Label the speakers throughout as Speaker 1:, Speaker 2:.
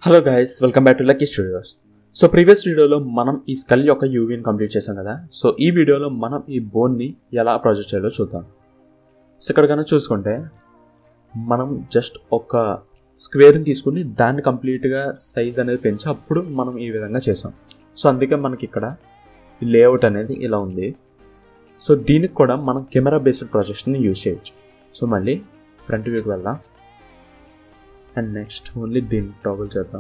Speaker 1: hello guys welcome back to lucky studios so previous వీడియోలో మనం ఈ స్కల్ యొక్క యూవీని కంప్లీట్ చేసాం కదా సో ఈ వీడియోలో మనం ఈ బోన్ని ఎలా ప్రాజెక్ట్ చేయాలో చూద్దాం సో ఇక్కడ కనుక చూసుకుంటే మనం జస్ట్ ఒక స్క్వేర్ని తీసుకుని దాన్ని కంప్లీట్గా సైజ్ అనేది పెంచి అప్పుడు మనం ఈ విధంగా చేసాం సో అందుకే మనకి ఇక్కడ ఈ లేఅవుట్ అనేది ఇలా ఉంది సో దీనికి కూడా మనం కెమెరా బేస్డ్ ప్రాజెక్ట్ని యూజ్ చేయొచ్చు సో మళ్ళీ ఫ్రంట్ వ్యూకి వెళ్దాం అండ్ నెక్స్ట్ ఓన్లీ దీన్ని టాగుల్ చేద్దాం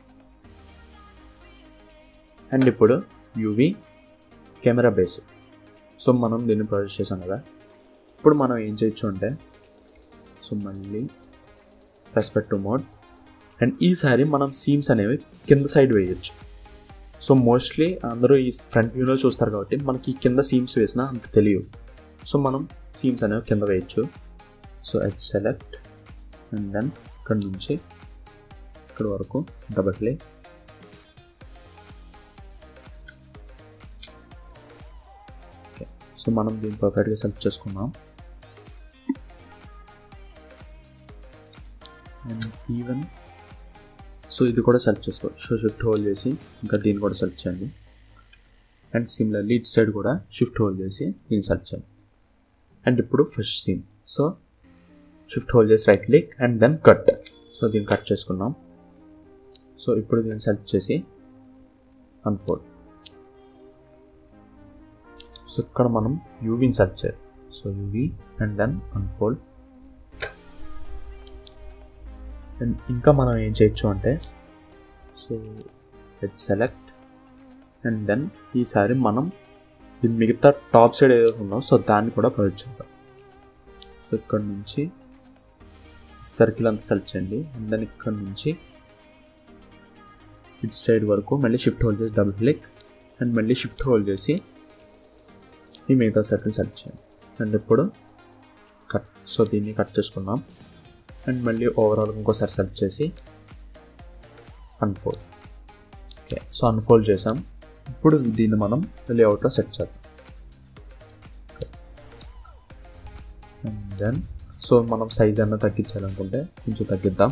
Speaker 1: అండ్ ఇప్పుడు యూవి కెమెరా బేస్ సో మనం దీన్ని ప్రొజెక్ట్ చేసాం కదా ఇప్పుడు మనం ఏం చేయొచ్చు అంటే సో మళ్ళీ రెస్పెక్ట్ మోడ్ అండ్ ఈసారి మనం సీమ్స్ అనేవి కింద సైడ్ వేయచ్చు సో మోస్ట్లీ అందరూ ఈ ఫ్రంట్ వ్యూలో చూస్తారు కాబట్టి మనకి కింద సీమ్స్ వేసినా అంత తెలియదు సో మనం సీమ్స్ అనేవి కింద వేయచ్చు so edge select and then ఇక్కడ నుంచి ఇక్కడ వరకు డబల్ క్లిక్ ఓకే సో మనం దీన్ని పర్ఫెక్ట్గా సెలెక్ట్ చేసుకున్నాం అండ్ ఈవెన్ సో ఇది కూడా సెలెక్ట్ చేసుకోవచ్చు సో షిఫ్ట్ హోల్డ్ చేసి ఇంకా దీన్ని కూడా సెలెక్ట్ చేయండి అండ్ సిమిలర్లీ ఇట్ సైడ్ కూడా షిఫ్ట్ హోల్డ్ చేసి దీన్ని సెలెక్ట్ చేయండి అండ్ ఇప్పుడు first seam so shift hold చేసి right click and then cut so దీన్ని కట్ చేసుకున్నాం సో ఇప్పుడు దీన్ని సెలెక్ట్ చేసి అన్ఫోల్డ్ సో ఇక్కడ మనం యూవీని సెలెక్ట్ చేయాలి so UV and then unfold and ఇంకా మనం ఏం చేయొచ్చు అంటే so let select and then ఈసారి మనం ఈ మిగతా టాప్ సైడ్ ఏదైతే ఉందో సో దాన్ని కూడా ప్రొజెక్ట్ చేద్దాం సో ఇక్కడ నుంచి సర్కిల్ అంతా సెలెక్ట్ చేయండి అండ్ దెన్ ఇక్కడ నుంచి ఇటు సైడ్ వరకు మళ్ళీ షిఫ్ట్ హోల్డ్ చేసి డబుల్ క్లిక్ అండ్ మళ్ళీ షిఫ్ట్ హోల్డ్ చేసి ఈ మిగతా సర్కిల్ సెలెక్ట్ చేయండి అండ్ ఇప్పుడు కట్ సో దీన్ని కట్ చేసుకున్నాం అండ్ మళ్ళీ ఓవరాల్ ఇంకోసారి సెలెక్ట్ చేసి అన్ఫోల్డ్ ఓకే సో అన్ఫోల్డ్ చేసాం ఇప్పుడు దీన్ని మనం లేఅవుట్లో సెట్ చేద్దాం అండ్ దెన్ సో మనం సైజ్ అన్న తగ్గించాలనుకుంటే కొంచెం తగ్గిద్దాం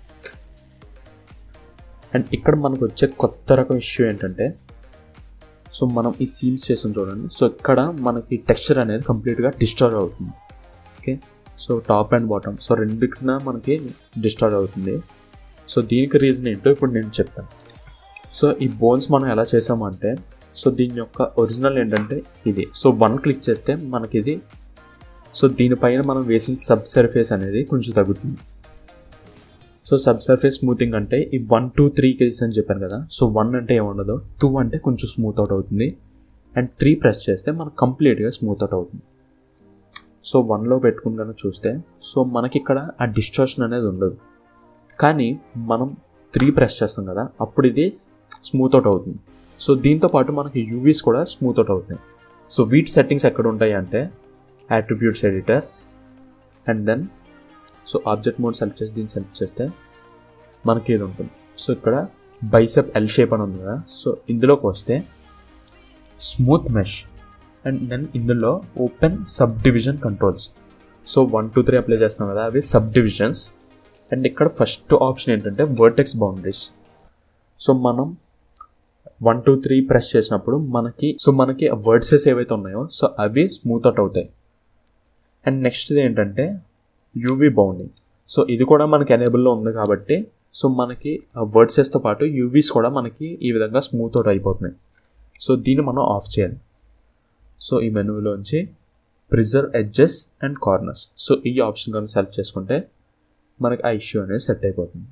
Speaker 1: అండ్ ఇక్కడ మనకు వచ్చే కొత్త రకం ఇష్యూ ఏంటంటే సో మనం ఈ సీమ్స్ చేసాం చూడండి సో ఇక్కడ మనకి టెక్స్చర్ అనేది కంప్లీట్గా డిస్టార్జ్ అవుతుంది okay so top and bottom so రెండిటిన మనకి డిస్టార్జ్ అవుతుంది సో దీనికి రీజన్ ఏంటో ఇప్పుడు నేను చెప్తాను సో ఈ బోన్స్ మనం ఎలా చేసామంటే సో దీని యొక్క ఒరిజినల్ ఏంటంటే ఇది సో వన్ క్లిక్ చేస్తే మనకి ఇది సో దీనిపైన మనం వేసిన సబ్ సర్ఫేస్ అనేది కొంచెం తగ్గుతుంది సో సబ్ సర్ఫేస్ స్మూతింగ్ అంటే ఈ వన్ టూ త్రీ కేజీస్ అని చెప్పాను కదా సో వన్ అంటే ఏముండదు టూ అంటే కొంచెం స్మూత్ అవుట్ అవుతుంది అండ్ త్రీ ప్రెస్ చేస్తే మనకు కంప్లీట్గా స్మూత్ అవుట్ అవుతుంది సో వన్లో పెట్టుకుని కనుక చూస్తే సో మనకి ఇక్కడ ఆ డిస్టార్షన్ అనేది ఉండదు కానీ మనం త్రీ ప్రెస్ చేస్తాం కదా అప్పుడు ఇది స్మూత్ అవుట్ అవుతుంది సో దీంతో పాటు మనకి యూవీస్ కూడా స్మూత్ అవుట్ అవుతాయి సో వీటి సెట్టింగ్స్ ఎక్కడ ఉంటాయి అంటే attributes editor and then so object mode select చేసి దీన్ని సెలెక్ట్ చేస్తే మనకి ఇది ఉంటుంది సో ఇక్కడ బైసెప్ ఎల్ షేప్ అని ఉంది కదా సో ఇందులోకి వస్తే స్మూత్ మెష్ అండ్ దెన్ ఇందులో open subdivision controls so one two three apply చేస్తున్నాం కదా అవి సబ్ డివిజన్స్ అండ్ ఇక్కడ ఫస్ట్ ఆప్షన్ ఏంటంటే వర్టెక్స్ బౌండరీస్ సో మనం వన్ టూ త్రీ ప్రెస్ చేసినప్పుడు మనకి సో మనకి వర్డ్సెస్ ఏవైతే ఉన్నాయో సో అవి స్మూత్ అవుట్ అవుతాయి అండ్ నెక్స్ట్ది ఏంటంటే యూవీ బౌండింగ్ సో ఇది కూడా మనకి ఎనేబుల్లో ఉంది కాబట్టి సో మనకి వర్డ్సెస్తో పాటు యూవీస్ కూడా మనకి ఈ విధంగా స్మూత్ అవుట్ అయిపోతున్నాయి సో దీన్ని మనం ఆఫ్ చేయాలి సో ఈ మెనూలోంచి preserve edges and corners so ఈ ఆప్షన్ కనుక సెలెక్ట్ చేసుకుంటే మనకి ఆ ఇష్యూ అనేది సెట్ అయిపోతుంది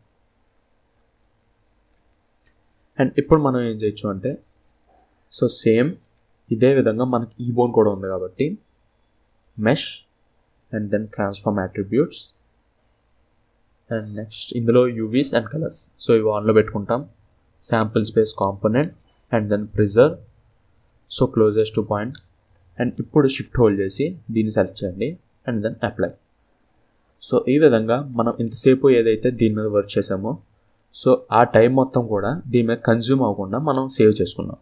Speaker 1: అండ్ ఇప్పుడు మనం ఏం చేయొచ్చు అంటే సో సేమ్ ఇదే విధంగా మనకి ఈ బోన్ కూడా ఉంది కాబట్టి mesh and then transform attributes and next ఇందులో యూవీస్ అండ్ కలర్స్ సో ఇవి ఆన్లో పెట్టుకుంటాం sample space component and then preserve so closest to point and ఇప్పుడు షిఫ్ట్ హోల్డ్ చేసి దీన్ని సెలెక్ట్ చేయండి అండ్ దెన్ అప్లై సో ఈ విధంగా మనం ఇంతసేపు ఏదైతే దీని మీద వర్క్ చేసామో సో ఆ టైం మొత్తం కూడా దీని మీద కన్జ్యూమ్ అవ్వకుండా మనం సేవ్ చేసుకున్నాం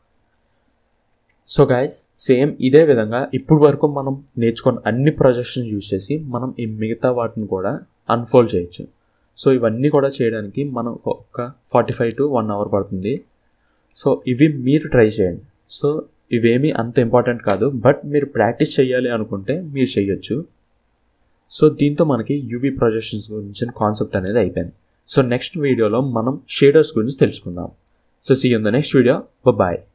Speaker 1: సో గైస్ సేమ్ ఇదే విధంగా ఇప్పుడు వరకు మనం నేర్చుకున్న అన్ని ప్రొజెక్షన్ యూజ్ చేసి మనం ఈ మిగతా వాటిని కూడా అన్ఫోల్డ్ చేయొచ్చు సో ఇవన్నీ కూడా చేయడానికి మనం ఒక forty five to one hour పడుతుంది సో ఇవి మీరు ట్రై చేయండి సో ఇవేమీ అంత ఇంపార్టెంట్ కాదు బట్ మీరు ప్రాక్టీస్ చేయాలి అనుకుంటే మీరు చేయొచ్చు సో దీంతో మనకి యూవీ ప్రొజెక్షన్స్ గురించిన కాన్సెప్ట్ అనేది అయిపోయింది సో నెక్స్ట్ వీడియోలో మనం షేడర్స్ గురించి తెలుసుకుందాం so see in the next video bye